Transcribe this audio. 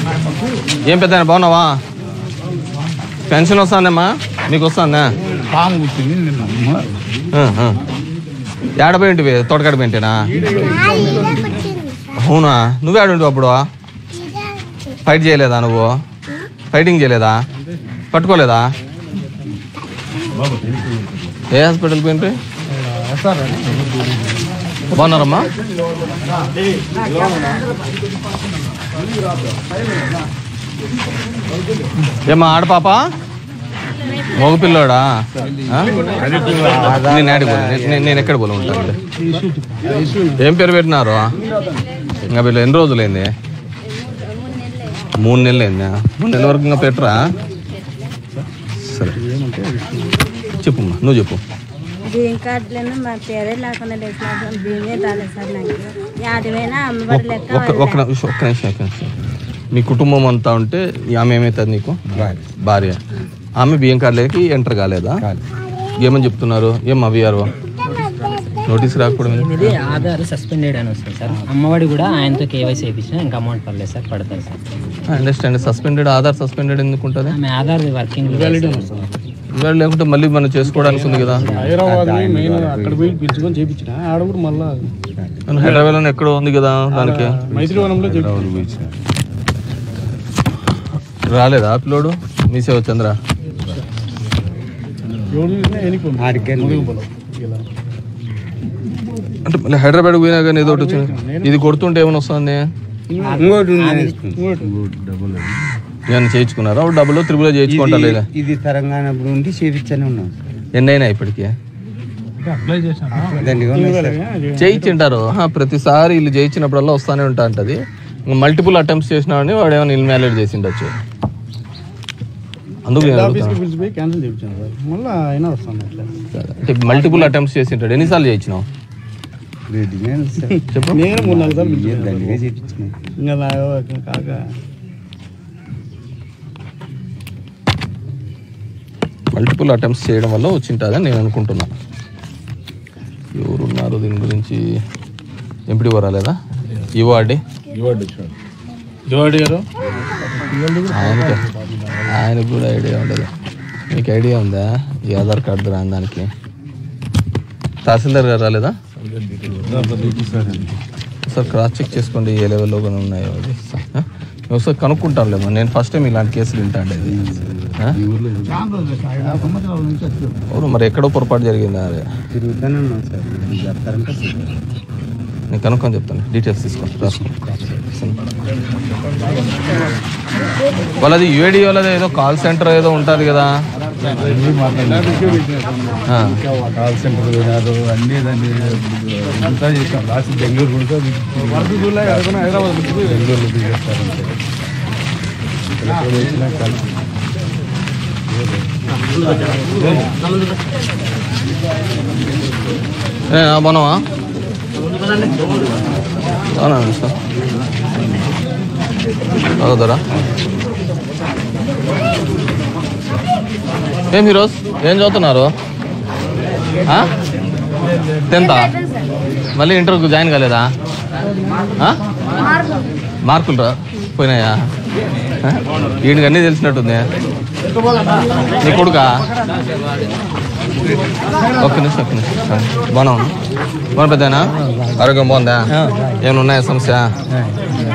ఏం పెద్ద బాగున్నావా పెన్షన్ వస్తుందమ్మా మీకు వస్తుందా పాము కుట్టింది నిన్న ఏడపోయింటివి తోటకాడ పెంటేనా అవునా నువ్వే ఆడుంటివి అప్పుడు ఫైట్ చేయలేదా నువ్వు ఫైటింగ్ చేయలేదా పట్టుకోలేదా ఏ హాస్పిటల్ పోయింటి బాగున్నారమ్మా ఏమ్మా ఆడపాప మగపిల్లోడా ఆ? నేను ఆడికి పోను. నేను- నేను ఎక్కడ పోలే ఉంటాను ఏం పేరు పెట్టినారు ఇంకా వీళ్ళు ఎన్ని రోజులైంది మూడు నెలలు అయిందా మూడు నెలల వరకు ఇంకా పెట్టరా సరే చెప్పమ్మా నువ్వు చెప్పు బియ్యం కార్డులను మా పేరే లేకుండా లేచిన బియ్యమే రాలేదు సార్ నాకు యాదమైనా అమ్మబడి లెక్క ఒక్క ఒక్క నిమిషం ఒక్క నిమిషం ఒక్క నిమిషం మీ కుటుంబం అంతా ఉంటే ఈ ఆమె ఏమవుతుంది నీకు భార్య ఆమె బియ్యం కార్డులకి ఎంటర్ కాలేదా ఏమని చెప్తున్నారు ఏం అవియారు నోటీస్ రాకపోవడం ఏంటి? ఇది ఆధార్ సస్పెండెడ్ అని వస్తుంది సార్ అమ్మఒడి కూడా ఆయనతో కేవైసీ వేయించిన ఇంకా అమౌంట్ పర్లేదు సార్ పడుతుంది sir understand suspended Aadhaar suspended ఎందుకు ఉంటుంది ఆమె ఆధార్ వర్కింగ్ ఇవాళ లేకుంటే మళ్ళీ మనం చేసుకోవడానికి ఉంది కదా హైదరాబాద్ మెయిన్ అక్కడ పోయి పిలుచుకొని చేపించిన ఆడ కూడా మళ్ళా మన హైదరాబాద్ ఎక్కడో ఉంది కదా దానికి మైత్రివనంలో చేపించిన రాలేదా పిల్లోడు మీ సేవ చంద్ర ఎవరు చూసినా ఎనిపోను అంటే మళ్ళీ హైదరాబాద్ పోయినా కానీ ఏదో ఒకటి వచ్చింది ఇది కొడుతుంటే ఏమైనా వస్తుంది ఏమైనా చేయించుకున్నారా ఓ డబ్బులు త్రిబుల్ చేయించుకుంటా లేదా ఇది తెలంగాణ నుండి చేపించానే ఉన్నాం ఎన్నైనా ఇప్పటికి అప్లై చేశాను దాన్ని చేయించింటారు ఆహా, ప్రతిసారి వీళ్ళు చేయించినప్పుడల్లా వస్తానే ఉంటా అంటది మల్టిపుల్ అటెంప్ట్స్ చేసినాడని వాడు ఏమైనా ఇల్మాలేడ్ చేసి ఉండొచ్చు అందుకు నేను ఆఫీస్కి అడుగుతాను. పిలిచిపోయి క్యాన్సిల్ చేయించాను సార్ మళ్ళీ అయినా వస్తాను అట్లా అంటే మల్టిపుల్ అటెంప్ట్స్ చేసి ఉంటాడు ఎన్నిసార్లు చేయించినావు చెప్పు నేను మూడు నాలుగు సార్లు పిలిచాను దండిగా చేపించినాయి ఇంకా నా కాక మల్టిపుల్ అటెంప్ట్స్ చేయడం వల్ల వచ్చింటుందని నేను అనుకుంటున్నా ఎవరున్నారు దీని గురించి ఎంపిడి వరాలేదా ఇవాడి జోడి గారు ఆయనకి ఆయనకు కూడా ఐడియా ఉండదు మీకు ఐడియా ఉందా ఈ ఆధార్ కార్డు రాని దానికి తహసీల్దార్ గారు రాలేదా సార్ క్రాస్ చెక్ చేసుకోండి ఏ లెవెల్లో కానీ ఉన్నాయో అది ఆ? నేను ఒకసారి కనుక్కుంటానులేమో నేను ఫస్ట్ టైం ఇలాంటి కేసులు వింటాండి ఇది ఆ? సంవత్సరాల నుంచి వచ్చారు. అవును మరి ఎక్కడో పొరపాటు జరిగిందా అది తిరుగుతానే ఉన్నాం సార్ చెప్తారంటే నేను కనుక్కొని చెప్తాను డీటెయిల్స్ తీసుకోండి రాసుకో వాళ్ళది యూఏడి వాళ్ళది ఏదో కాల్ సెంటర్ ఏదో ఉంటుంది కదా ఆ. కాల్ సెంటర్ పోయినారు అన్ని దాన్ని అంతా చేసాం లాస్ట్ బెంగళూరు కూడా వరకు జూలై అనుకున్నా హైదరాబాద్ పిలిచిపోయి బెంగళూరు చేస్తారు ఏ, ఆ, బాగున్నావా బాగున్నాను సార్ బాగుదరా ఏం హీరోస్ ఏం చదువుతున్నారు టెన్తా మళ్ళీ ఇంటర్వ్యూకి జాయిన్ కాలేదా ఆ? మార్కులు రా పోయినాయా ఆ? వీడికి అన్నీ తెలిసినట్టుంది నీ కొడుకా ఒక్క నిమిషం ఒక్క నిమిషం బాగున్నా బాగున్నా పెద్దనా ఆరోగ్యం బాగుందా ఏమైనా ఉన్నాయా సమస్య